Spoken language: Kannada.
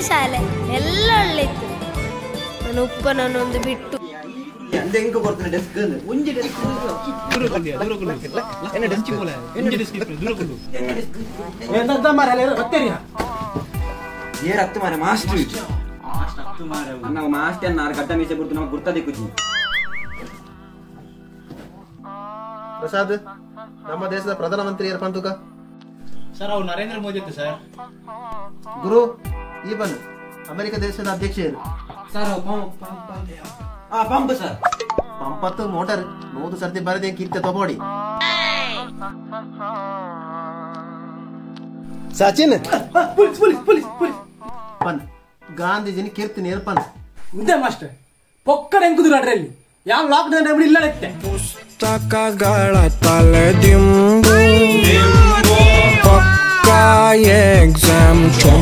ಶಾಲೆ ಎಲ್ಲ ಒಳ್ಳೆ ಇತ್ತು ನಾನು ಉಪ್ಪನನ್ನೊಂದು ಬಿಟ್ಟು ಅಂದೆ ಹೆಂಗ ಕೊಡ್ತಾನೆ ಡೆಸ್ಕ್ ಒಂಜಿ ಡೆಸ್ಕ್ ದೂರ ಕೊಂಡಿ ದೂರ ಕೊಂಡು ಎನ್ನ ಡೆಸ್ಕ್ ಪೋಲ ಎಂಜಿ ಡೆಸ್ಕ್ ದೂರ ಕೊಂಡು ಎಂತ ಮಾರ ಬತ್ತೇರಿ ಏರ್ ಹತ್ತು ಮಾರೆ ಮಾಸ್ಟರ್ ನಾವು ಮಾಸ್ಟರ್ ನಾರು ಗಡ್ಡ ಮೀಸೆ ಬಿಡ್ತು ನಮಗೆ ಗುರ್ತದೆ ಕುಚಿ ಪ್ರಸಾದ್ ನಮ್ಮ ದೇಶದ ಪ್ರಧಾನಮಂತ್ರಿ ಯಾರು ಪಂತುಕ ಸರ್ ಅವು ನರೇಂದ್ರ ಮೋದಿ ಇತ್ತು ಸರ್ ಗುರು ಈ ಬನ್ ಅಮೆರಿಕ ದೇಶದ ಅಧ್ಯಕ್ಷ ಯಾರು ಸರ್ ಆ ಪಂಪ್ ಸರ್ ಪಂಪತ್ತು ಮೋಟರ್ ನೂದು ಸರ್ತಿ ಬರದೆ ಕಿತ್ತೆ ತಗೋಡಿ Sachin police police police police ಪನ್ ಗಾಂಧೀಜಿನ ಕೀರ್ತಿ ನೀರು ಪನ್ ಇದೆ ಮಾಸ್ಟರ್ ಪೊಕ್ಕಡ ಹೆಂಗುದ್ರು ಅಡ್ರಲ್ಲಿ ಯಾವ ಲಾಕ್ಡೌನ್ ಟೈಮ್ ಇಲ್ಲ ಇತ್ತೆ ಪುಸ್ತಕಗಳ ತಲೆದಿಂಬು ಪಕ್ಕ ಎಕ್ಸಾಮ್